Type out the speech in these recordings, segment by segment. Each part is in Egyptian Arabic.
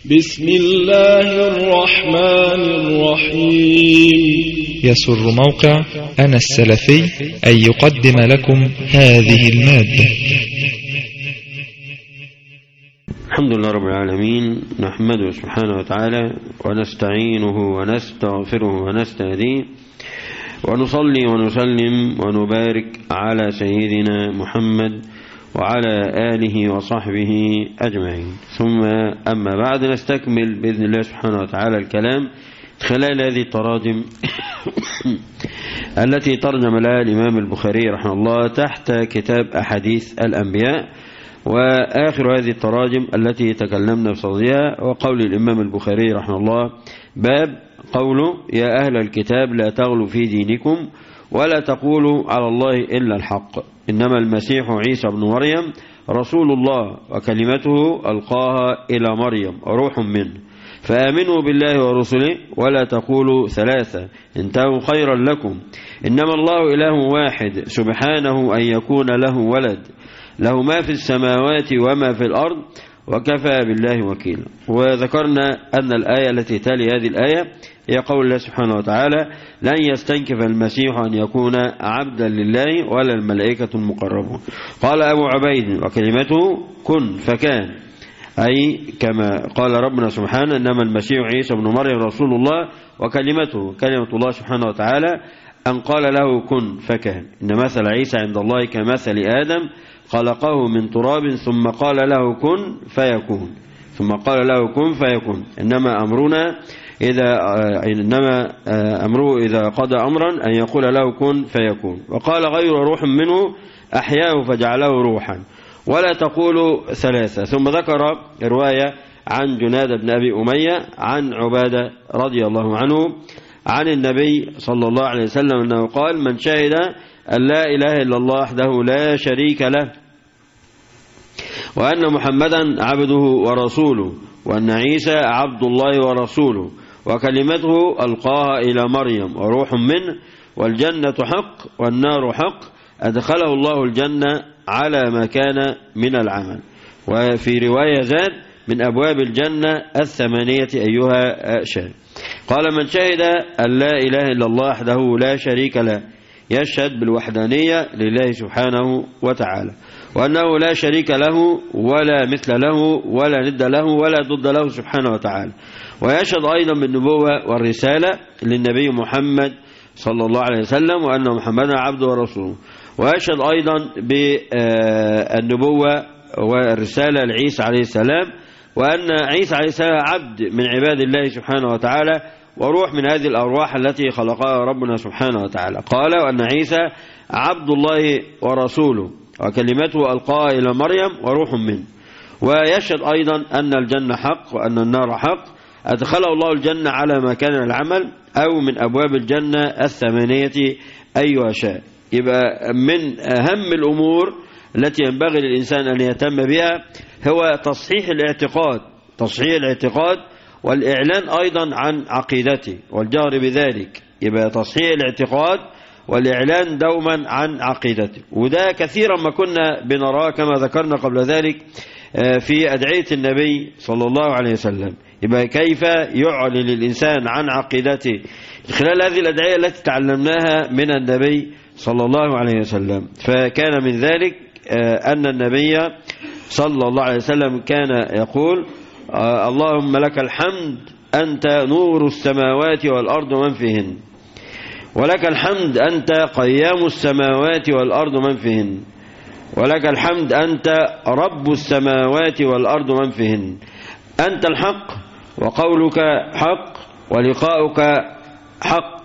بسم الله الرحمن الرحيم يسر موقع أنا السلفي أن يقدم لكم هذه المادة الحمد لله رب العالمين نحمده سبحانه وتعالى ونستعينه ونستغفره ونستهديه ونصلي ونسلم ونبارك على سيدنا محمد وعلى آله وصحبه أجمعين ثم أما بعد نستكمل بإذن الله سبحانه وتعالى الكلام خلال هذه التراجم التي ترجم لها الإمام البخاري رحمه الله تحت كتاب أحاديث الأنبياء وآخر هذه التراجم التي تكلمنا بصددها وقول الإمام البخاري رحمه الله باب قوله يا أهل الكتاب لا تغلوا في دينكم ولا تقولوا على الله إلا الحق إنما المسيح عيسى بن مريم رسول الله وكلمته ألقاها إلى مريم روح منه فآمنوا بالله ورسله ولا تقولوا ثلاثة انتهوا خيرا لكم إنما الله إله واحد سبحانه أن يكون له ولد له ما في السماوات وما في الأرض وكفى بالله وكيلا وذكرنا أن الآية التي تلي هذه الآية هي قول الله سبحانه وتعالى لن يستنكف المسيح أن يكون عبدا لله ولا الملائكة المقربون قال أبو عبيد وكلمته كن فكان أي كما قال ربنا سبحانه إنما المسيح عيسى بن مريم رسول الله وكلمته كلمة الله سبحانه وتعالى أن قال له كن فكان إن مثل عيسى عند الله كمثل آدم خلقه من تراب ثم قال له كن فيكون ثم قال له كن فيكون إنما أمرنا إذا إنما أمره إذا قضى أمرا أن يقول له كن فيكون وقال غير روح منه أحياه فجعله روحا ولا تقولوا ثلاثة ثم ذكر رواية عن جناد بن أبي أمية عن عبادة رضي الله عنه عن النبي صلى الله عليه وسلم أنه قال من شهد أن لا إله إلا الله وحده لا شريك له وأن محمدا عبده ورسوله وأن عيسى عبد الله ورسوله وكلمته ألقاها إلى مريم وروح منه والجنة حق والنار حق أدخله الله الجنة على ما كان من العمل وفي رواية زاد من أبواب الجنة الثمانية أيها شاهد قال من شهد أن لا إله إلا الله وحده لا شريك له يشهد بالوحدانية لله سبحانه وتعالى وأنه لا شريك له ولا مثل له ولا ند له ولا ضد له سبحانه وتعالى ويشهد أيضا بالنبوة والرسالة للنبي محمد صلى الله عليه وسلم وأن محمدا عبده ورسوله ويشهد أيضا بالنبوة والرسالة لعيسى عليه السلام وأن عيسى عليه السلام عبد من عباد الله سبحانه وتعالى وروح من هذه الأرواح التي خلقها ربنا سبحانه وتعالى قال وأن عيسى عبد الله ورسوله وكلمته ألقاها إلى مريم وروح منه ويشهد أيضا أن الجنة حق وأن النار حق أدخله الله الجنة على ما كان العمل أو من أبواب الجنة الثمانية أيها شاء يبقى من أهم الأمور التي ينبغي للإنسان أن يهتم بها هو تصحيح الاعتقاد تصحيح الاعتقاد والإعلان أيضا عن عقيدته والجهر بذلك يبقى تصحيح الاعتقاد والإعلان دوما عن عقيدته وده كثيرا ما كنا بنراه كما ذكرنا قبل ذلك في أدعية النبي صلى الله عليه وسلم يبقى كيف يعلن الإنسان عن عقيدته خلال هذه الأدعية التي تعلمناها من النبي صلى الله عليه وسلم فكان من ذلك أن النبي صلى الله عليه وسلم كان يقول اللهم لك الحمد أنت نور السماوات والأرض ومن فيهن ولك الحمد أنت قيام السماوات والأرض من فيهن ولك الحمد أنت رب السماوات والأرض من فيهن أنت الحق وقولك حق ولقاؤك حق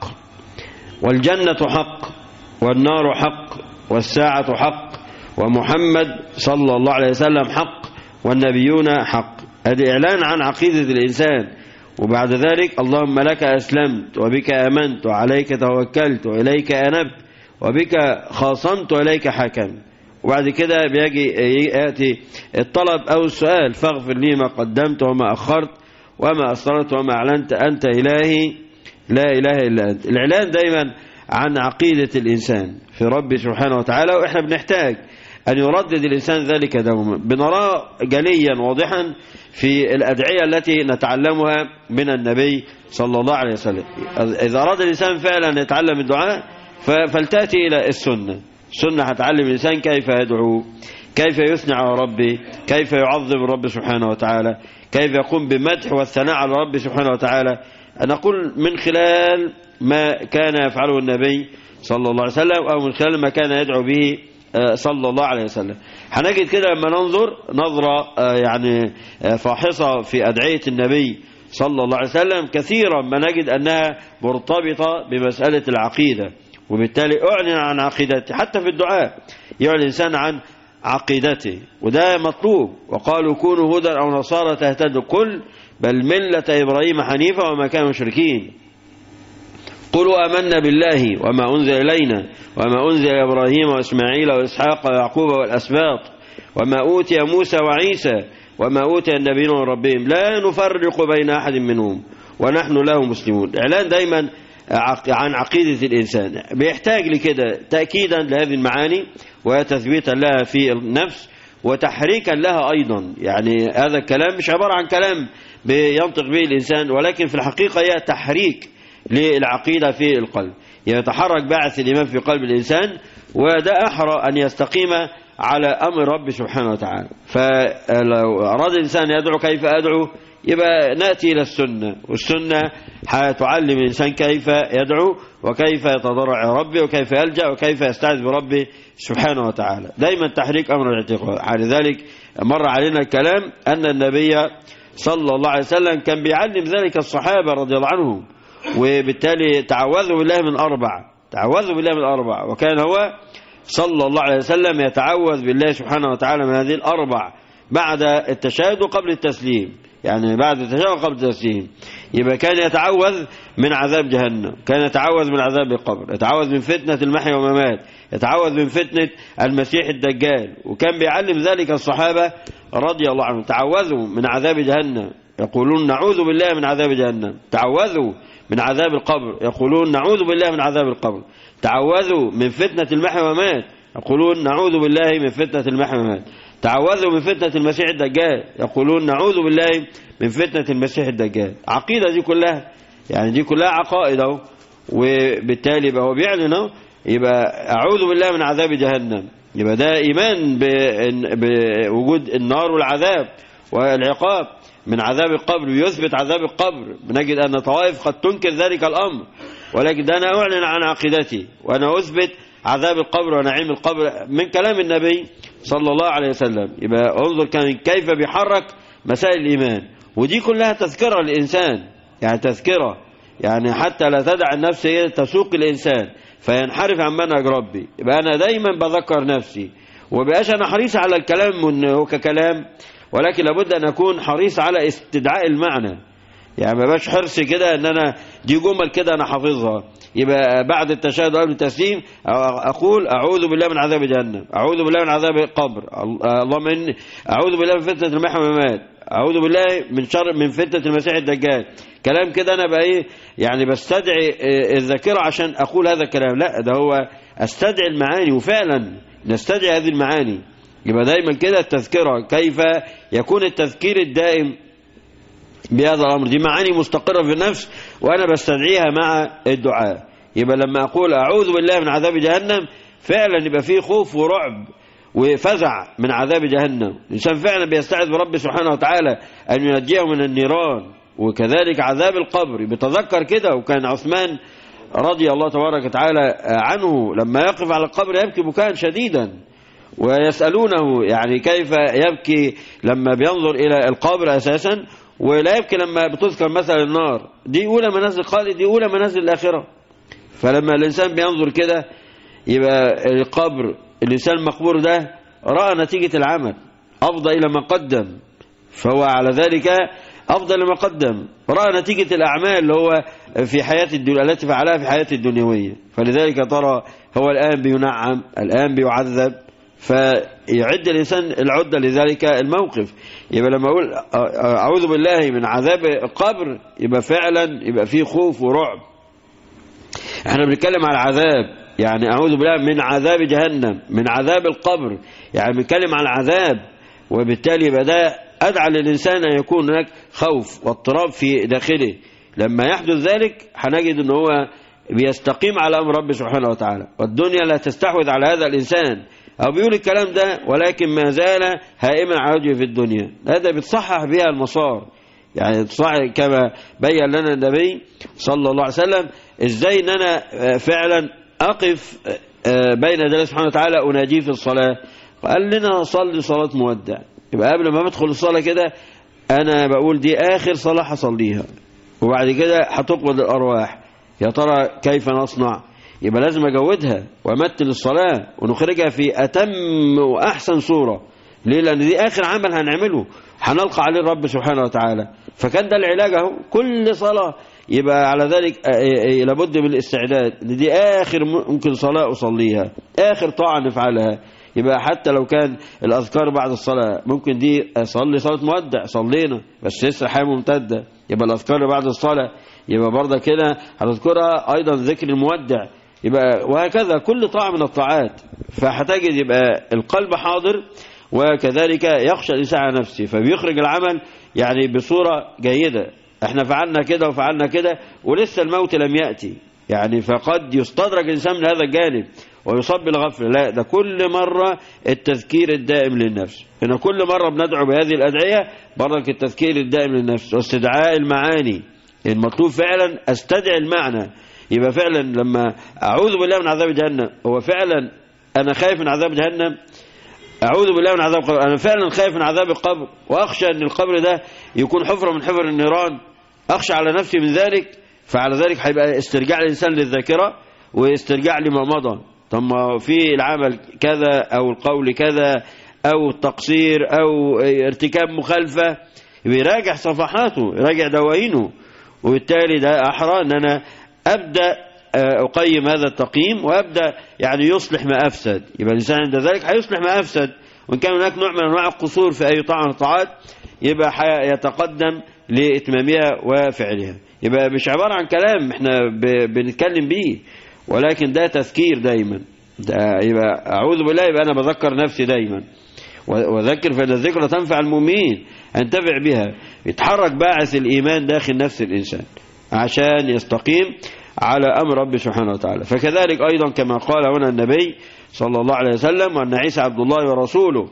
والجنة حق والنار حق والساعة حق ومحمد صلى الله عليه وسلم حق والنبيون حق هذا إعلان عن عقيدة الإنسان وبعد ذلك اللهم لك أسلمت وبك أمنت وعليك توكلت وإليك أنبت وبك خاصمت وإليك حكمت وبعد كده بيجي يأتي الطلب أو السؤال فاغفر لي ما قدمت وما أخرت وما أسررت وما أعلنت أنت إلهي لا إله إلا أنت الإعلان دايما عن عقيدة الإنسان في رب سبحانه وتعالى وإحنا بنحتاج أن يردد الإنسان ذلك دوما بنراه جليا واضحا في الأدعية التي نتعلمها من النبي صلى الله عليه وسلم إذا أراد الإنسان فعلا أن يتعلم الدعاء فلتأتي إلى السنة السنة هتعلم الإنسان كيف يدعو كيف يثني على ربه كيف يعظم الرب سبحانه وتعالى كيف يقوم بمدح والثناء على رب سبحانه وتعالى نقول من خلال ما كان يفعله النبي صلى الله عليه وسلم أو من خلال ما كان يدعو به صلى الله عليه وسلم هنجد كده لما ننظر نظرة يعني فاحصة في أدعية النبي صلى الله عليه وسلم كثيرا ما نجد أنها مرتبطة بمسألة العقيدة وبالتالي أعلن عن عقيدته حتى في الدعاء يعلن الإنسان عن عقيدته وده مطلوب وقالوا كونوا هدى أو نصارى تهتدوا كل بل ملة إبراهيم حنيفة وما كانوا مشركين قلوا آمنا بالله وما أنزل إلينا وما أنزل إبراهيم وإسماعيل وإسحاق ويعقوب والأسباط وما أوتي موسى وعيسى وما أوتي النبيون من ربهم لا نفرق بين أحد منهم ونحن له مسلمون إعلان دايما عن عقيدة الإنسان بيحتاج لكده تأكيدا لهذه المعاني وتثبيتا لها في النفس وتحريكا لها أيضا يعني هذا الكلام مش عبارة عن كلام بينطق به الإنسان ولكن في الحقيقة هي تحريك للعقيدة في القلب يتحرك بعث الإيمان في قلب الإنسان وده أحرى أن يستقيم على أمر رب سبحانه وتعالى فلو أراد الإنسان يدعو كيف أدعو يبقى نأتي إلى السنة والسنة هتعلم الإنسان كيف يدعو وكيف يتضرع ربه وكيف يلجأ وكيف يستعذ بربه سبحانه وتعالى دايما تحريك أمر الاعتقاد لذلك مر علينا الكلام أن النبي صلى الله عليه وسلم كان بيعلم ذلك الصحابة رضي الله عنهم وبالتالي تعوذوا بالله من أربع تعوذوا بالله من أربع وكان هو صلى الله عليه وسلم يتعوذ بالله سبحانه وتعالى من هذه الأربع بعد التشهد وقبل التسليم يعني بعد التشهد وقبل التسليم يبقى كان يتعوذ من عذاب جهنم كان يتعوذ من عذاب القبر يتعوذ من فتنة المحيا والممات يتعوذ من فتنة المسيح الدجال وكان بيعلم ذلك الصحابة رضي الله عنهم تعوذوا من عذاب جهنم يقولون نعوذ بالله من عذاب جهنم تعوذوا من عذاب القبر يقولون نعوذ بالله من عذاب القبر تعوذوا من فتنة المحيا والممات يقولون نعوذ بالله من فتنة المحيا والممات تعوذوا من فتنة المسيح الدجال يقولون نعوذ بالله من فتنة المسيح الدجال عقيدة دي كلها يعني دي كلها عقائد اهو وبالتالي يبقى هو بيعلن اهو يبقى أعوذ بالله من عذاب جهنم يبقى ده إيمان بوجود النار والعذاب والعقاب من عذاب القبر ويثبت عذاب القبر بنجد أن طوائف قد تنكر ذلك الأمر ولكن ده أنا أعلن عن عقيدتي وأنا أثبت عذاب القبر ونعيم القبر من كلام النبي صلى الله عليه وسلم يبقى انظر كان كيف بيحرك مسائل الإيمان ودي كلها تذكرة للإنسان يعني تذكرة يعني حتى لا تدع النفس هي تسوق الإنسان فينحرف عن منهج ربي يبقى أنا دايما بذكر نفسي وبقاش أنا حريص على الكلام من ككلام ولكن لابد أن أكون حريص على استدعاء المعنى يعني ما بقاش حرص كده ان انا دي جمل كده انا حافظها يبقى بعد التشهد قبل التسليم اقول اعوذ بالله من عذاب جهنم اعوذ بالله من عذاب القبر اللهم اني اعوذ بالله من فتنه المحيا والممات اعوذ بالله من شر من فتنه المسيح الدجال كلام كده انا بقى ايه يعني بستدعي الذاكره عشان اقول هذا الكلام لا ده هو استدعي المعاني وفعلا نستدعي هذه المعاني يبقى دايما كده التذكره كيف يكون التذكير الدائم بهذا الأمر دي معاني مستقرة في النفس وأنا بستدعيها مع الدعاء يبقى لما أقول أعوذ بالله من عذاب جهنم فعلا يبقى فيه خوف ورعب وفزع من عذاب جهنم الإنسان فعلا بيستعذ برب سبحانه وتعالى أن ينجيه من النيران وكذلك عذاب القبر بيتذكر كده وكان عثمان رضي الله تبارك وتعالى عنه لما يقف على القبر يبكي بكاء شديدا ويسألونه يعني كيف يبكي لما بينظر إلى القبر أساسا ولا يبكي لما بتذكر مثلا النار دي أولى منازل خالد دي أولى منازل الآخرة فلما الإنسان بينظر كده يبقى القبر الإنسان المقبور ده رأى نتيجة العمل أفضى إلى ما قدم فهو على ذلك أفضل ما قدم رأى نتيجة الأعمال اللي هو في حياة الدنيا التي فعلها في حياة الدنيوية فلذلك ترى هو الآن بينعم الآن بيعذب فيعد الإنسان العدة لذلك الموقف يبقى لما أقول أعوذ بالله من عذاب القبر يبقى فعلا يبقى فيه خوف ورعب احنا بنتكلم على العذاب يعني أعوذ بالله من عذاب جهنم من عذاب القبر يعني بيتكلم عن العذاب وبالتالي يبقى ده أدعى للإنسان أن يكون هناك خوف واضطراب في داخله لما يحدث ذلك هنجد أن هو بيستقيم على أمر رب سبحانه وتعالى والدنيا لا تستحوذ على هذا الإنسان أو بيقول الكلام ده ولكن ما زال هائما على وجهه في الدنيا هذا بتصحح بها المسار يعني تصحح كما بين لنا النبي صلى الله عليه وسلم ازاي ان انا فعلا اقف بين يدي الله سبحانه وتعالى اناجيه في الصلاه قال لنا صلي صلاه مودع يبقى قبل ما بدخل الصلاه كده انا بقول دي اخر صلاه هصليها وبعد كده هتقبض الارواح يا ترى كيف نصنع يبقى لازم اجودها وامثل الصلاه ونخرجها في اتم واحسن صوره ليه لان دي اخر عمل هنعمله هنلقى عليه الرب سبحانه وتعالى فكان ده العلاج اهو كل صلاه يبقى على ذلك لابد من الاستعداد دي اخر ممكن صلاه اصليها اخر طاعه نفعلها يبقى حتى لو كان الاذكار بعد الصلاه ممكن دي اصلي صلاه مودع صلينا بس لسه حياه ممتده يبقى الاذكار بعد الصلاه يبقى برضه كده هتذكرها ايضا ذكر المودع يبقى وهكذا كل طاعه من الطاعات فهتجد يبقى القلب حاضر وكذلك يخشى الإنسان على نفسه فبيخرج العمل يعني بصورة جيدة احنا فعلنا كده وفعلنا كده ولسه الموت لم يأتي يعني فقد يستدرج الإنسان من هذا الجانب ويصاب بالغفلة لا ده كل مرة التذكير الدائم للنفس إن كل مرة بندعو بهذه الأدعية برضك التذكير الدائم للنفس واستدعاء المعاني المطلوب فعلا استدعي المعنى يبقى فعلا لما أعوذ بالله من عذاب جهنم هو فعلا أنا خايف من عذاب جهنم أعوذ بالله من عذاب القبر أنا فعلا خايف من عذاب القبر وأخشى أن القبر ده يكون حفرة من حفر النيران أخشى على نفسي من ذلك فعلى ذلك هيبقى استرجاع الإنسان للذاكرة واسترجاع لما مضى طب ما في العمل كذا أو القول كذا أو التقصير أو ارتكاب مخالفة يراجع صفحاته يراجع دواينه وبالتالي ده أحرى أن أنا أبدأ أقيم هذا التقييم وأبدأ يعني يصلح ما أفسد يبقى الإنسان عند ذلك هيصلح ما أفسد وإن كان هناك نوع من أنواع القصور في أي طاعة من الطاعات يبقى يتقدم لإتمامها وفعلها يبقى مش عبارة عن كلام احنا بنتكلم بيه ولكن ده تذكير دايما ده يبقى أعوذ بالله يبقى أنا بذكر نفسي دايما وذكر فإن الذكرى تنفع المؤمنين انتفع بها يتحرك باعث الإيمان داخل نفس الإنسان عشان يستقيم على أمر رب سبحانه وتعالى فكذلك أيضا كما قال هنا النبي صلى الله عليه وسلم وأن عيسى عبد الله ورسوله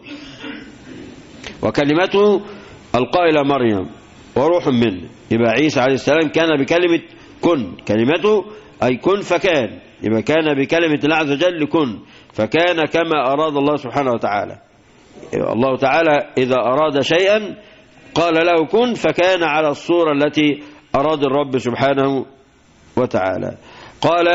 وكلمته ألقى إلى مريم وروح منه يبقى عيسى عليه السلام كان بكلمة كن كلمته أي كن فكان يبقى كان بكلمة الله عز وجل كن فكان كما أراد الله سبحانه وتعالى الله تعالى إذا أراد شيئا قال له كن فكان على الصورة التي أراد الرب سبحانه وتعالى قال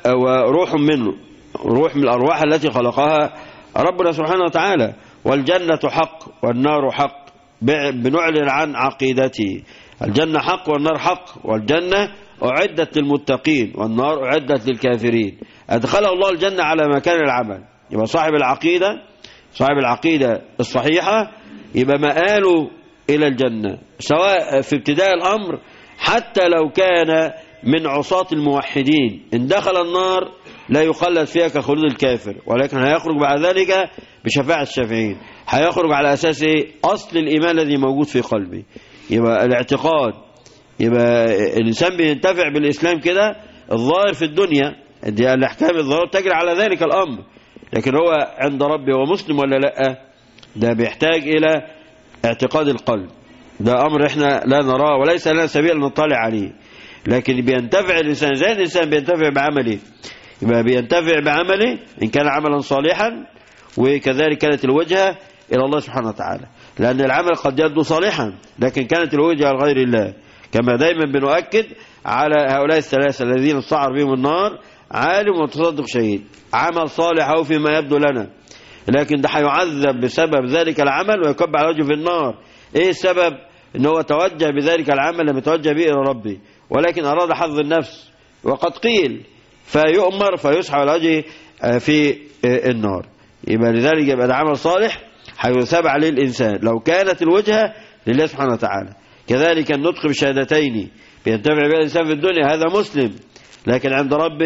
وروح منه روح من الأرواح التي خلقها ربنا سبحانه وتعالى والجنة حق والنار حق بنعلن عن عقيدته الجنة حق والنار حق والجنة أعدت للمتقين والنار أعدت للكافرين أدخله الله الجنة على مكان العمل يبقى صاحب العقيدة صاحب العقيدة الصحيحة يبقى مآله إلى الجنة سواء في ابتداء الأمر حتى لو كان من عصاة الموحدين إن دخل النار لا يخلد فيها كخلود الكافر ولكن هيخرج بعد ذلك بشفاعة الشافعين هيخرج على أساس أصل الإيمان الذي موجود في قلبه يبقى الاعتقاد يبقى الإنسان بينتفع بالإسلام كده الظاهر في الدنيا دي الأحكام الظاهر تجري على ذلك الأمر لكن هو عند ربه هو مسلم ولا لا ده بيحتاج إلى اعتقاد القلب ده أمر احنا لا نراه وليس لنا سبيل نطلع عليه لكن بينتفع الإنسان زي الإنسان بينتفع بعمله يبقى بينتفع بعمله إن كان عملا صالحا وكذلك كانت الوجهة إلى الله سبحانه وتعالى لأن العمل قد يبدو صالحا لكن كانت الوجهة لغير الله كما دايما بنؤكد على هؤلاء الثلاثة الذين استعر بهم النار عالم ومتصدق شهيد عمل صالح أو فيما يبدو لنا لكن ده هيعذب بسبب ذلك العمل ويكب على وجهه في النار ايه السبب ان هو توجه بذلك العمل لم يتوجه به الى ربه ولكن اراد حظ النفس وقد قيل فيؤمر فيسحب على وجهه في النار يبقى لذلك يبقى ده عمل صالح هيثاب عليه الانسان لو كانت الوجهه لله سبحانه وتعالى كذلك النطق بشهادتين بينتفع بها الانسان في الدنيا هذا مسلم لكن عند ربه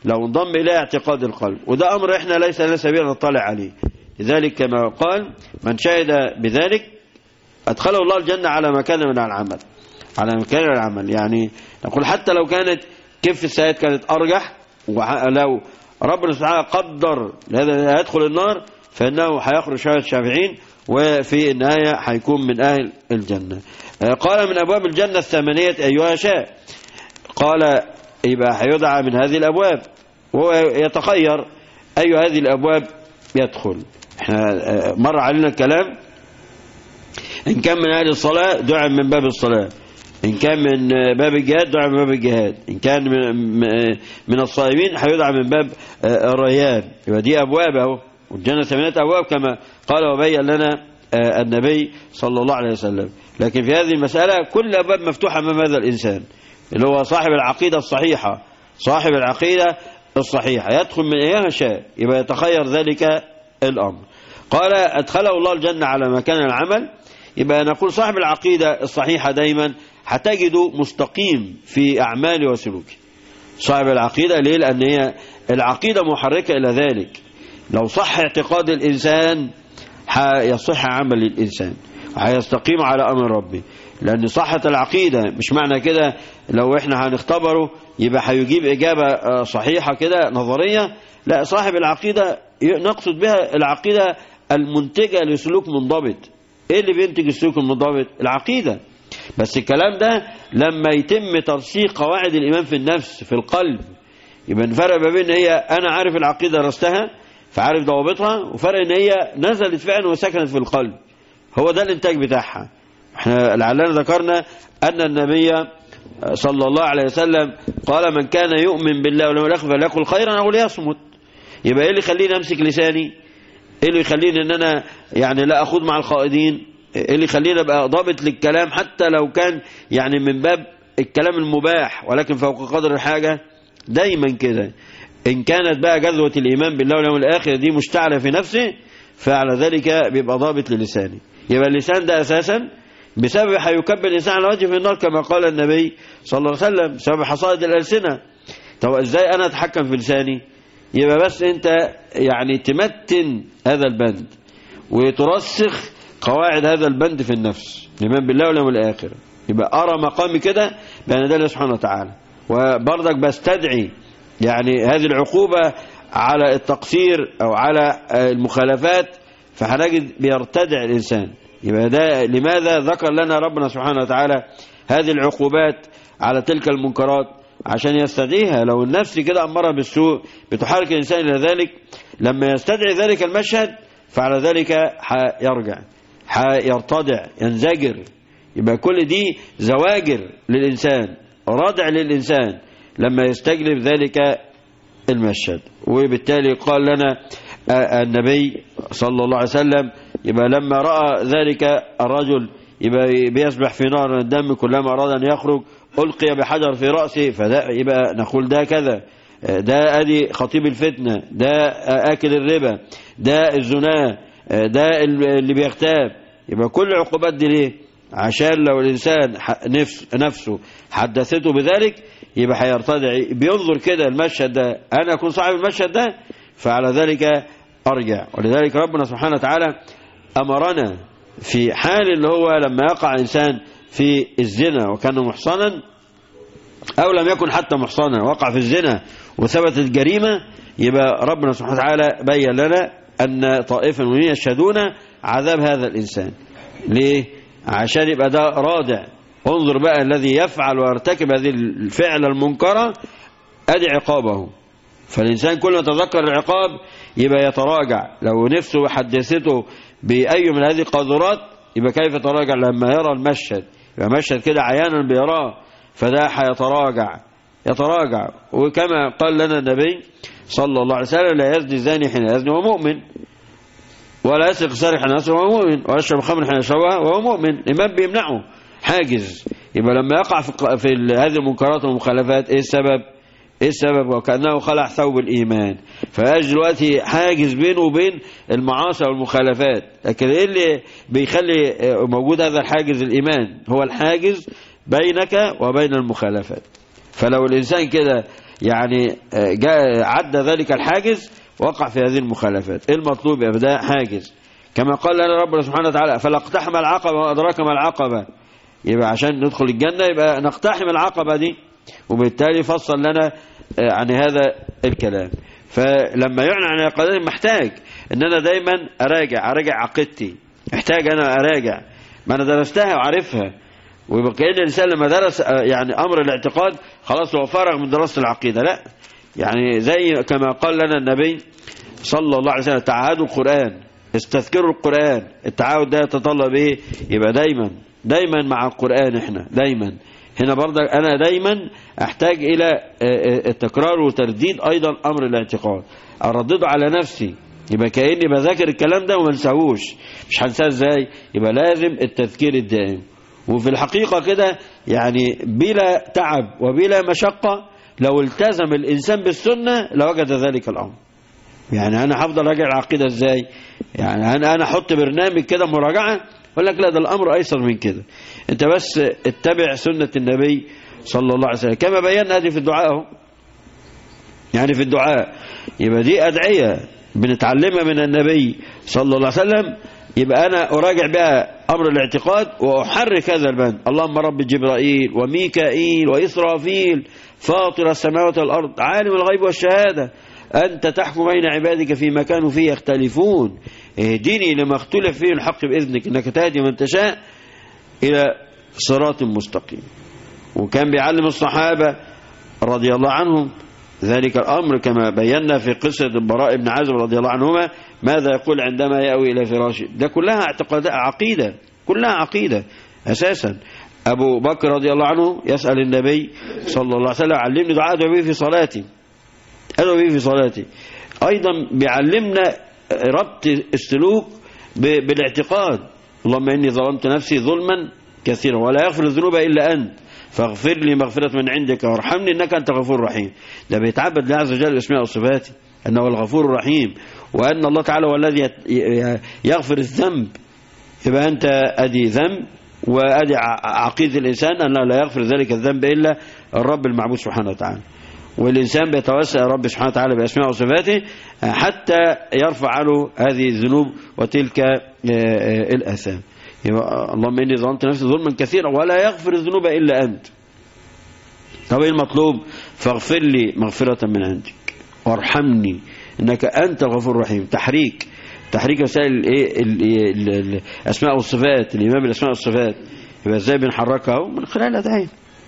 لو انضم إليه اعتقاد القلب وده أمر إحنا ليس لنا سبيل نطلع عليه لذلك كما قال من شهد بذلك أدخله الله الجنة على ما كان من العمل على ما كان من العمل يعني نقول حتى لو كانت كيف السيئات كانت أرجح ولو ربنا سبحانه قدر هذا يدخل النار فإنه هيخرج شهادة الشافعين وفي النهاية هيكون من أهل الجنة قال من أبواب الجنة الثمانية أيها شاء قال يبقى هيدعى من هذه الأبواب وهو يتخير أي هذه الأبواب يدخل احنا مر علينا الكلام إن كان من أهل الصلاة دعا من باب الصلاة إن كان من باب الجهاد دعا من باب الجهاد إن كان من, من الصائمين هيدعى من باب الريان يبقى دي أبواب أهو والجنة ثمانية أبواب كما قال وبين لنا النبي صلى الله عليه وسلم لكن في هذه المسألة كل أبواب مفتوحة أمام هذا الإنسان اللي هو صاحب العقيدة الصحيحة صاحب العقيدة الصحيحة يدخل من أيها شاء يبقى يتخير ذلك الأمر قال أدخله الله الجنة على مكان العمل يبقى نقول صاحب العقيدة الصحيحة دايما هتجده مستقيم في أعماله وسلوكه صاحب العقيدة ليه لأن هي العقيدة محركة إلى ذلك لو صح اعتقاد الإنسان هيصح عمل الإنسان هيستقيم على أمر ربه لأن صحة العقيدة مش معنى كده لو احنا هنختبره يبقى هيجيب إجابة صحيحة كده نظرية لا صاحب العقيدة نقصد بها العقيدة المنتجة لسلوك منضبط ايه اللي بينتج السلوك المنضبط العقيدة بس الكلام ده لما يتم ترسيخ قواعد الإيمان في النفس في القلب يبقى نفرق ما بين هي أنا عارف العقيدة رستها فعارف ضوابطها وفرق ان هي نزلت فعلا وسكنت في القلب هو ده الانتاج بتاعها احنا لعلنا ذكرنا ان النبي صلى الله عليه وسلم قال من كان يؤمن بالله ولم يخف فليقل خيرا او ليصمت يبقى ايه اللي يخليني امسك لساني ايه اللي يخليني ان انا يعني لا اخوض مع القائدين ايه اللي يخليني ابقى ضابط للكلام حتى لو كان يعني من باب الكلام المباح ولكن فوق قدر الحاجة دايما كده إن كانت بقى جذوة الإيمان بالله واليوم الآخر دي مشتعلة في نفسه فعلى ذلك بيبقى ضابط للسانه يبقى اللسان ده أساسا بسبب هيكب الإنسان على وجه في النار كما قال النبي صلى الله عليه وسلم بسبب حصائد الألسنة طب إزاي أنا أتحكم في لساني يبقى بس أنت يعني تمتن هذا البند وترسخ قواعد هذا البند في النفس الإيمان بالله واليوم الآخر يبقى أرى مقامي كده بأن ده سبحانه وتعالى وبرضك بستدعي يعني هذه العقوبة على التقصير أو على المخالفات فهنجد بيرتدع الإنسان يبقى ده لماذا ذكر لنا ربنا سبحانه وتعالى هذه العقوبات على تلك المنكرات عشان يستدعيها لو النفس كده أمرها بالسوء بتحرك الإنسان إلى ذلك لما يستدعي ذلك المشهد فعلى ذلك هيرجع هيرتدع ينزجر يبقى كل دي زواجر للإنسان ردع للإنسان لما يستجلب ذلك المشهد وبالتالي قال لنا النبي صلى الله عليه وسلم يبقى لما رأى ذلك الرجل يبقى بيسبح في نار الدم كلما أراد أن يخرج ألقي بحجر في رأسه فده يبقى نقول ده كذا ده أدي خطيب الفتنة ده آكل الربا ده الزنا ده اللي بيغتاب يبقى كل العقوبات دي ليه عشان لو الإنسان نفس نفسه حدثته بذلك يبقى هيرتدع بينظر كده المشهد ده أنا أكون صاحب المشهد ده فعلى ذلك أرجع ولذلك ربنا سبحانه وتعالى أمرنا في حال اللي هو لما يقع إنسان في الزنا وكان محصنا أو لم يكن حتى محصنا وقع في الزنا وثبتت جريمة يبقى ربنا سبحانه وتعالى بين لنا أن طائفة من يشهدون عذاب هذا الإنسان ليه؟ عشان يبقى ده رادع انظر بقى الذي يفعل ويرتكب هذه الفعل المنكرة أدي عقابه فالإنسان كل ما يتذكر العقاب يبقى يتراجع لو نفسه حدثته بأي من هذه القاذورات يبقى كيف يتراجع لما يرى المشهد يبقى مشهد كده عيانا بيراه فده هيتراجع يتراجع وكما قال لنا النبي صلى الله عليه وسلم لا يزني الزاني حين يزني وهو مؤمن ولا يسرق سارق حين يسرق وهو مؤمن ولا يشرب خمر حين يشربها وهو مؤمن الإمام بيمنعه حاجز يبقى لما يقع في, في هذه المنكرات والمخالفات ايه السبب ايه السبب وكأنه خلع ثوب الإيمان فيجي دلوقتي حاجز بينه وبين المعاصي والمخالفات لكن ايه اللي بيخلي موجود هذا الحاجز الإيمان هو الحاجز بينك وبين المخالفات فلو الإنسان كده يعني جاء عدى ذلك الحاجز وقع في هذه المخالفات إيه المطلوب يبقى ده حاجز كما قال لنا ربنا سبحانه وتعالى فلاقتحم العقبة وأدراك ما العقبة يبقى عشان ندخل الجنة يبقى نقتحم العقبة دي وبالتالي فصل لنا عن هذا الكلام فلما يعنى عن القضايا محتاج ان انا دايما اراجع اراجع عقيدتي محتاج انا اراجع ما انا درستها وعارفها ويبقى كأن الانسان لما درس يعني امر الاعتقاد خلاص هو فرغ من دراسه العقيده لا يعني زي كما قال لنا النبي صلى الله عليه وسلم تعهدوا القران استذكروا القران التعاهد ده يتطلب ايه يبقى دايما دايما مع القران احنا دايما هنا برضه انا دايما احتاج الى التكرار وترديد ايضا امر الاعتقاد اردده على نفسي يبقى كاني بذاكر الكلام ده وما انساهوش مش هنساه ازاي يبقى لازم التذكير الدائم وفي الحقيقه كده يعني بلا تعب وبلا مشقه لو التزم الانسان بالسنه لوجد ذلك الامر يعني انا هفضل راجع العقيده ازاي يعني انا انا احط برنامج كده مراجعه يقول لك لا ده الامر ايسر من كده انت بس اتبع سنه النبي صلى الله عليه وسلم كما بينا هذه في الدعاء اهو يعني في الدعاء يبقى دي ادعيه بنتعلمها من النبي صلى الله عليه وسلم يبقى انا اراجع بها امر الاعتقاد واحرك هذا البند اللهم رب جبرائيل وميكائيل واسرافيل فاطر السماوات والارض عالم الغيب والشهاده أنت تحكم بين عبادك فيما كانوا فيه يختلفون اهدني لما اختلف فيه الحق بإذنك إنك تهدي من تشاء إلى صراط مستقيم وكان بيعلم الصحابة رضي الله عنهم ذلك الأمر كما بينا في قصة البراء بن عازب رضي الله عنهما ماذا يقول عندما يأوي إلى فراشه ده كلها اعتقاد عقيدة كلها عقيدة أساسا أبو بكر رضي الله عنه يسأل النبي صلى الله عليه وسلم علمني دعاء أدعو في صلاتي أدعو به في صلاتي أيضا بيعلمنا ربط السلوك بالاعتقاد اللهم إني ظلمت نفسي ظلما كثيرا ولا يغفر الذنوب إلا أنت فاغفر لي مغفرة من عندك وارحمني إنك أنت غفور رحيم ده بيتعبد الله عز وجل باسماء وصفاته أنه الغفور الرحيم وأن الله تعالى هو الذي يغفر الذنب يبقى أنت أدي ذنب وأدي عقيدة الإنسان أنه لا يغفر ذلك الذنب إلا الرب المعبود سبحانه وتعالى والإنسان بيتوسع رب سبحانه وتعالى بأسماء وصفاته حتى يرفع عنه هذه الذنوب وتلك الآثام اللهم إني ظلمت نفسي ظلما كثيرا ولا يغفر الذنوب إلا أنت طب المطلوب فاغفر لي مغفرة من عندك وارحمني إنك أنت الغفور الرحيم تحريك تحريك وسائل الايه الاسماء والصفات الامام الاسماء والصفات يبقى ازاي بنحركها من خلال الادعيه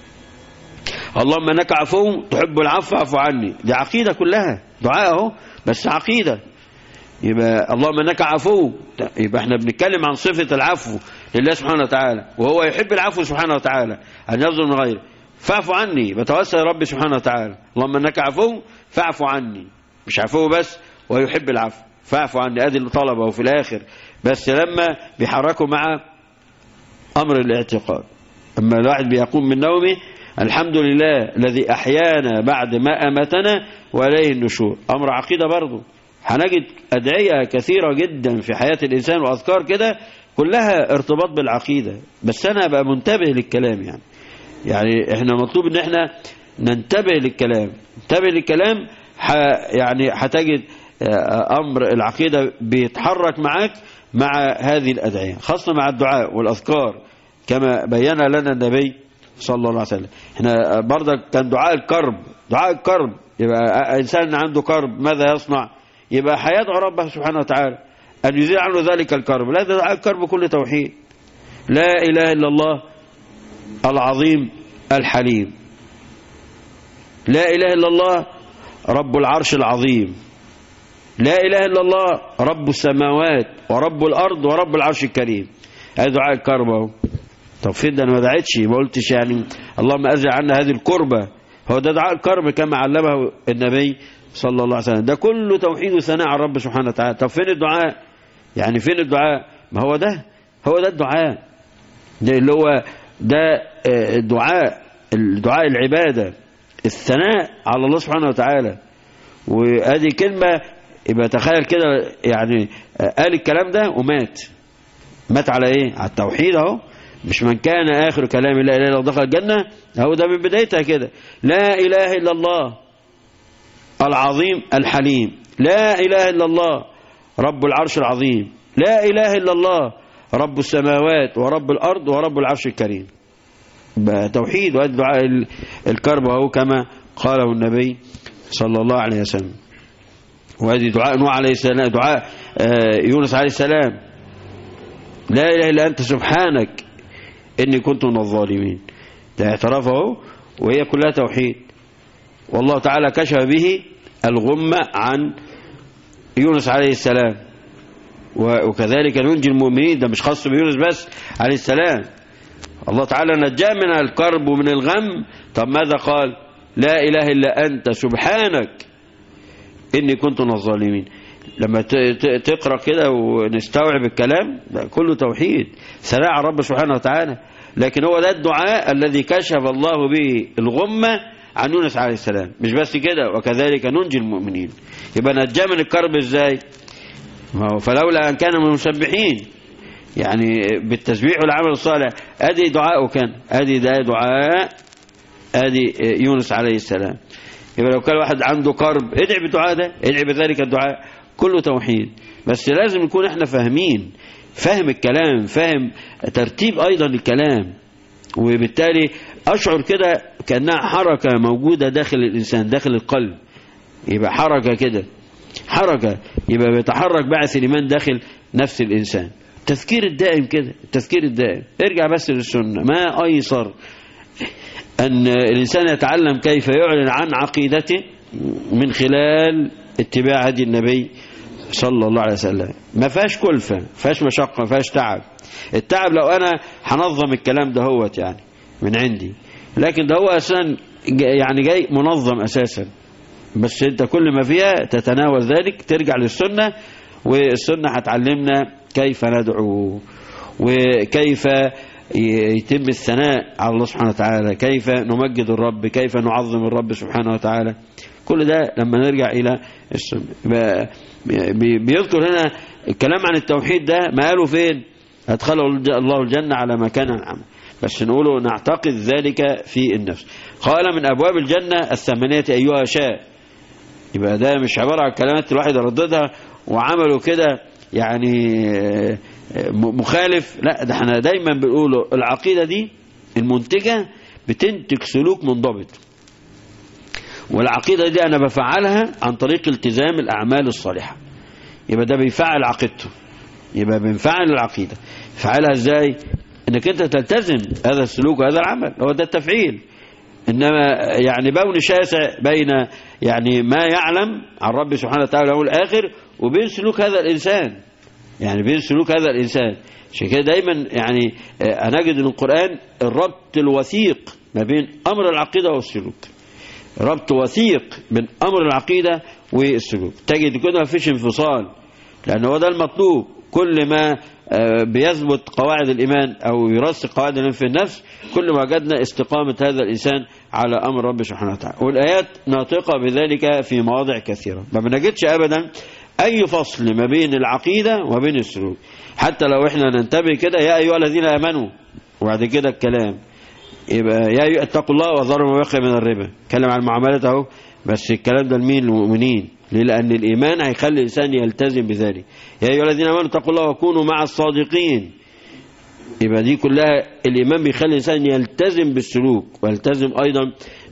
اللهم انك عفو تحب العفو فاعف عني دي عقيده كلها دعاء اهو بس عقيده يبقى اللهم انك عفو يبقى احنا بنتكلم عن صفه العفو لله سبحانه وتعالى وهو يحب العفو سبحانه وتعالى ان يظلم من غيره فاعف عني بتوسل ربي سبحانه وتعالى اللهم انك عفو فاعف عني مش عفو بس ويحب العفو فاعف عني ادي الطلبه وفي الاخر بس لما بيحركوا مع امر الاعتقاد اما الواحد بيقوم من نومه الحمد لله الذي أحيانا بعد ما أمتنا وإليه النشور أمر عقيدة برضه هنجد أدعية كثيرة جدا في حياة الإنسان وأذكار كده كلها ارتباط بالعقيدة بس أنا أبقى منتبه للكلام يعني يعني إحنا مطلوب إن إحنا ننتبه للكلام ننتبه للكلام ح يعني هتجد أمر العقيدة بيتحرك معاك مع هذه الأدعية خاصة مع الدعاء والأذكار كما بين لنا النبي صلى الله عليه وسلم احنا برضك كان دعاء الكرب دعاء الكرب يبقى انسان عنده كرب ماذا يصنع يبقى هيدعو ربه سبحانه وتعالى ان يزيل عنه ذلك الكرب لا ده دعاء الكرب كل توحيد لا اله الا الله العظيم الحليم لا اله الا الله رب العرش العظيم لا اله الا الله رب السماوات ورب الارض ورب العرش الكريم هذا دعاء الكرب اهو طب فين ده انا ما دعيتش ما قلتش يعني اللهم ازع عنا هذه الكربة هو ده دعاء الكرب كما علمه النبي صلى الله عليه وسلم ده كله توحيد وثناء على الرب سبحانه وتعالى طب فين الدعاء يعني فين الدعاء ما هو ده هو ده الدعاء ده اللي هو ده الدعاء الدعاء العبادة الثناء على الله سبحانه وتعالى وادي كلمة يبقى تخيل كده يعني قال الكلام ده ومات مات على ايه على التوحيد اهو مش من كان آخر كلام لا إله إلا الله دخل الجنة هو ده من بدايتها كده لا إله إلا الله العظيم الحليم لا إله إلا الله رب العرش العظيم لا إله إلا الله رب السماوات ورب الأرض ورب العرش الكريم بقى توحيد وهذا دعاء ال- الكرب اهو كما قاله النبي صلى الله عليه وسلم وهذه دعاء نوح عليه السلام دعاء آه، يونس عليه السلام لا إله إلا أنت سبحانك إني كنت من الظالمين ده اعتراف اهو وهي كلها توحيد والله تعالى كشف به الغمة عن يونس عليه السلام و- وكذلك ننجي المؤمنين ده مش خاص بيونس بس عليه السلام الله تعالى نجاه من الكرب ومن الغم طب ماذا قال لا إله إلا أنت سبحانك إني كنت من الظالمين لما ت- ت- تقرأ كده ونستوعب الكلام ده كله توحيد ثناء على رب سبحانه وتعالى لكن هو ده الدعاء الذي كشف الله به الغمة عن يونس عليه السلام مش بس كده وكذلك ننجي المؤمنين يبقى نجاه من الكرب ازاي ما هو فلولا أن كان من المسبحين يعني بالتسبيح والعمل الصالح ادي دعاء كان ادي ده دعاء ادي يونس عليه السلام يبقى لو كان واحد عنده كرب ادعي بالدعاء ده ادعي بذلك الدعاء كله توحيد بس لازم نكون احنا فاهمين فاهم الكلام فاهم ترتيب ايضا الكلام وبالتالي اشعر كده كانها حركه موجوده داخل الانسان داخل القلب يبقى حركه كده حركة يبقى بيتحرك بعث الإيمان داخل نفس الإنسان التذكير الدائم كده التذكير الدائم ارجع بس للسنة ما أيسر أن الإنسان يتعلم كيف يعلن عن عقيدته من خلال اتباع هدي النبي صلى الله عليه وسلم ما فيهاش كلفة ما فيهاش مشقة ما فيهاش تعب التعب لو أنا هنظم الكلام ده هوت يعني من عندي لكن ده هو أساسا يعني جاي منظم أساسا بس انت كل ما فيها تتناول ذلك ترجع للسنة والسنة هتعلمنا كيف ندعو وكيف يتم الثناء على الله سبحانه وتعالى كيف نمجد الرب كيف نعظم الرب سبحانه وتعالى كل ده لما نرجع إلى السنة ب- بي- بيذكر هنا الكلام عن التوحيد ده ما قالوا فين أدخله الج- الله الجنة على ما كان العمل بس نقوله نعتقد ذلك في النفس قال من أبواب الجنة الثمانية أيها شاء يبقى ده مش عبارة عن كلمات الواحد رددها وعملوا كده يعني آه، آه، مخالف لا ده احنا دايما بنقوله العقيدة دي المنتجة بتنتج سلوك منضبط والعقيدة دي أنا بفعلها عن طريق التزام الأعمال الصالحة يبقى ده بيفعل عقيدته يبقى بنفعل العقيدة فعلها ازاي انك انت تلتزم هذا السلوك وهذا العمل هو ده التفعيل انما يعني بون شاسع بين يعني ما يعلم عن رب سبحانه وتعالى يوم الاخر وبين سلوك هذا الانسان يعني بين سلوك هذا الانسان عشان كده دايما يعني آه، هنجد ان القران الربط الوثيق ما بين امر العقيده والسلوك ربط وثيق بين امر العقيده والسلوك تجد كده ما فيش انفصال لان هو ده المطلوب كل ما آه، بيثبت قواعد الإيمان أو يرسخ قواعد الإيمان في النفس كل ما وجدنا استقامة هذا الإنسان على أمر رب سبحانه وتعالى والآيات ناطقة بذلك في مواضع كثيرة ما بنجدش أبدا أي فصل ما بين العقيدة وبين السلوك حتى لو احنا ننتبه كده يا أيها الذين آمنوا وبعد كده الكلام يبقى يا أيها اتقوا الله وذروا ما بقي من الربا اتكلم عن المعاملات اهو بس الكلام ده لمين المؤمنين ليه لأن الإيمان هيخلي الإنسان يلتزم بذلك يا أيها الذين آمنوا اتقوا الله وكونوا مع الصادقين يبقى دي كلها الإيمان بيخلي الإنسان يلتزم بالسلوك ويلتزم أيضا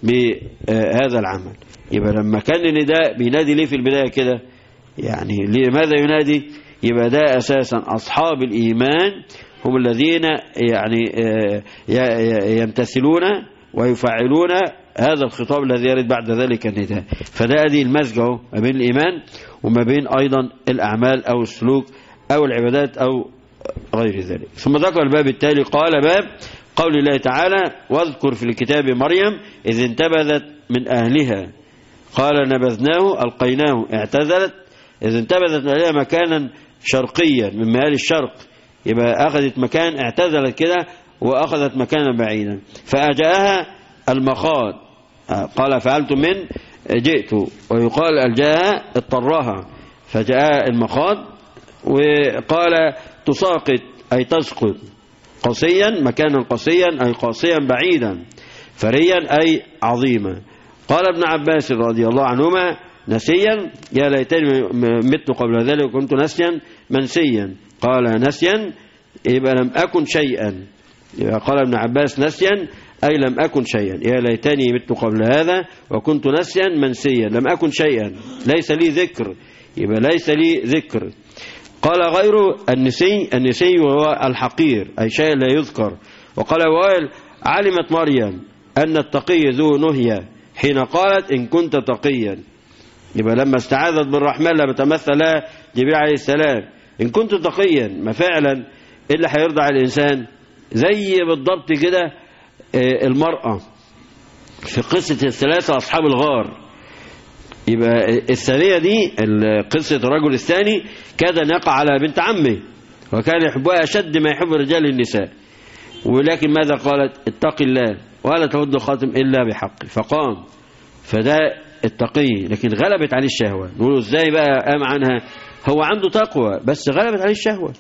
بهذا العمل يبقى لما كان النداء بينادي ليه في البداية كده يعني لماذا ينادي يبقى ده أساسا أصحاب الإيمان هم الذين يعني آه، ي- ي- يمتثلون ويفعلون هذا الخطاب الذي يرد بعد ذلك النداء فده ادي المزج اهو ما بين الإيمان وما بين أيضا الأعمال أو السلوك أو العبادات أو غير ذلك ثم ذكر الباب التالي قال باب قول الله تعالى واذكر في الكتاب مريم إذ انتبذت من أهلها قال نبذناه ألقيناه اعتزلت إذ انتبذت من أهلها مكانا شرقيا من ميال الشرق يبقى أخذت مكان اعتزلت كده وأخذت مكانا بعيدا فأجاءها المخاض قال فعلت من جئت ويقال ألجاها اضطرها فجاء المخاض وقال تساقط أي تسقط قصيا مكانا قصيا أي قاصيا بعيدا فريا أي عظيما قال ابن عباس رضي الله عنهما نسيا يا ليتني مت قبل ذلك وكنت نسيا منسيا قال نسيا يبقى لم أكن شيئا يبقى قال ابن عباس نسيا أي لم أكن شيئا يا ليتني مت قبل هذا وكنت نسيا منسيا لم أكن شيئا ليس لي ذكر يبقى ليس لي ذكر قال غير النسي النسي وهو الحقير أي شيء لا يذكر وقال وائل علمت مريم أن التقي ذو نهية حين قالت إن كنت تقيا يبقى لما استعاذت بالرحمن لما تمثل لها جبريل عليه السلام إن كنت تقيا ما فعلا إيه اللي هيرضى على الإنسان زي بالضبط كده المرأة في قصة الثلاثة أصحاب الغار يبقى الثانية دي قصة الرجل الثاني كاد أن يقع على بنت عمه وكان يحبها أشد ما يحب الرجال النساء ولكن ماذا قالت اتق الله ولا تود الخاتم إلا بحق فقام فده التقي لكن غلبت عليه الشهوة نقول ازاي بقى قام عنها هو عنده تقوى بس غلبت عليه الشهوة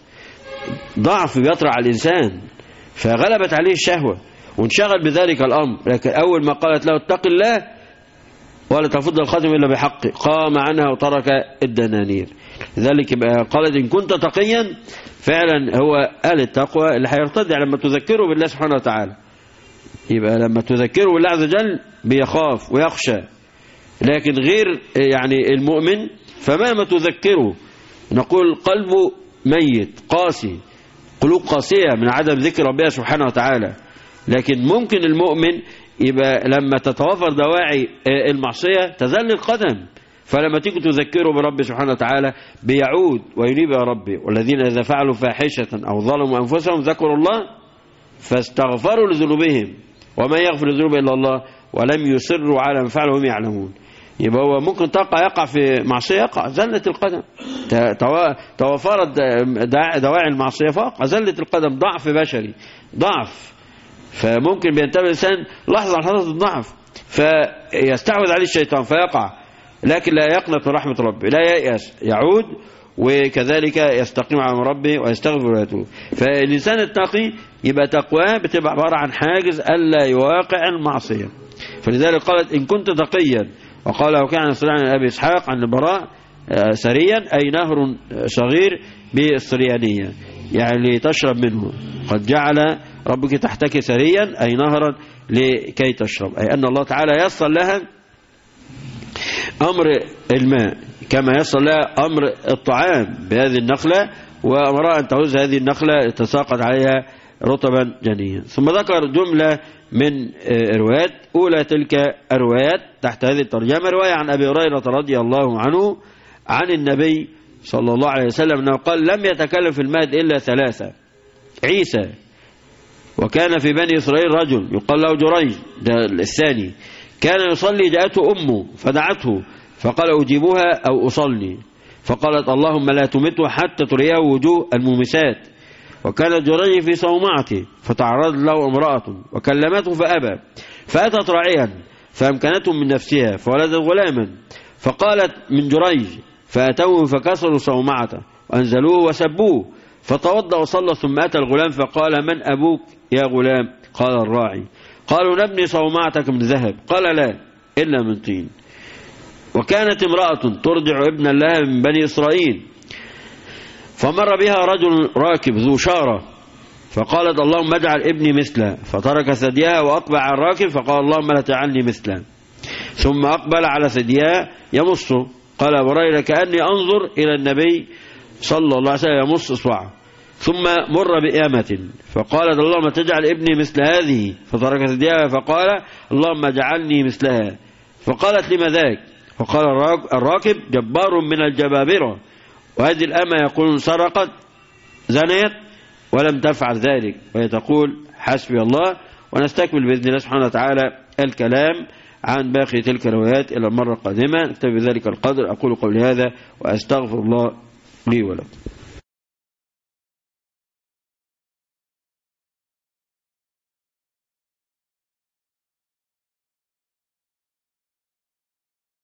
ضعف بيطرع على الإنسان فغلبت عليه الشهوة وانشغل بذلك الأمر لكن أول ما قالت له اتق الله ولا تفض الخاتم إلا بحق قام عنها وترك الدنانير لذلك يبقى قالت إن كنت تقيا فعلا هو قال التقوى اللي هيرتدع لما تذكره بالله سبحانه وتعالى يبقى لما تذكره بالله عز وجل بيخاف ويخشى لكن غير يعني المؤمن فمهما تذكره نقول قلبه ميت قاسي قلوب قاسية من عدم ذكر ربها سبحانه وتعالى لكن ممكن المؤمن يبقى لما تتوافر دواعي المعصية تزل القدم فلما تيجي تذكره برب سبحانه وتعالى بيعود وينيب يا ربي والذين إذا فعلوا فاحشة أو ظلموا أنفسهم ذكروا الله فاستغفروا لذنوبهم وما يغفر الذنوب إلا الله ولم يصروا على ما فعلوا وهم يعلمون يبقى هو ممكن تقع يقع في معصية يقع زلت القدم توفرت دواعي المعصية فوقع زلت القدم ضعف بشري ضعف فممكن بينتبه الإنسان لحظة على لحظة الضعف فيستعوذ عليه الشيطان فيقع لكن لا يقنط من رحمة ربه لا ييأس يعود وكذلك يستقيم على ربه ويستغفر ويتوب فالإنسان التقي يبقى تقواه بتبقى عبارة عن حاجز ألا يواقع المعصية فلذلك قالت إن كنت تقيا وقال وكان صلى عن أبي إسحاق عن البراء سريا أي نهر صغير بالسريانية يعني تشرب منه قد جعل ربك تحتك سريا أي نهرا لكي تشرب أي أن الله تعالى يصل لها أمر الماء كما يصل لها أمر الطعام بهذه النخلة وأمرها أن تعوز هذه النخلة تساقط عليها رطبا جنيا ثم ذكر جملة من روايات أولى تلك الروايات تحت هذه الترجمة رواية عن أبي هريرة رضي الله عنه عن النبي صلى الله عليه وسلم أنه قال لم يتكلم في المهد إلا ثلاثة عيسى وكان في بني إسرائيل رجل يقال له جريج ده الثاني كان يصلي جاءته أمه فدعته فقال أجيبها أو أصلي فقالت اللهم لا تمته حتى تريه وجوه المومسات وكان جريج في صومعته فتعرض له امرأة وكلمته فأبى فأتت راعيا فأمكنته من نفسها فولدت غلاما فقالت من جريج فأتوه فكسروا صومعته وأنزلوه وسبوه فتوضأ وصلى ثم أتى الغلام فقال من أبوك يا غلام قال الراعي قالوا نبني صومعتك من ذهب قال لا إلا من طين وكانت امرأة ترجع ابنا لها من بني إسرائيل فمر بها رجل راكب ذو شارة فقالت اللهم اجعل ابني مثله فترك ثديها وأقبل على الراكب فقال اللهم لا تجعلني مثله ثم أقبل على ثديها يمصه قال أبو هريرة كأني أنظر إلى النبي صلى الله عليه وسلم يمص إصبعه ثم مر بأمة فقالت اللهم تجعل ابني مثل هذه فترك ثديها فقال اللهم اجعلني مثلها فقالت لما ذاك فقال الراكب جبار من الجبابرة وهذه الأمة يقول سرقت زنيت ولم تفعل ذلك وهي تقول حسبي الله ونستكمل بإذن الله سبحانه وتعالى الكلام عن باقي تلك الروايات إلى المرة القادمة نكتب بذلك القدر أقول قولي هذا وأستغفر الله لي ولكم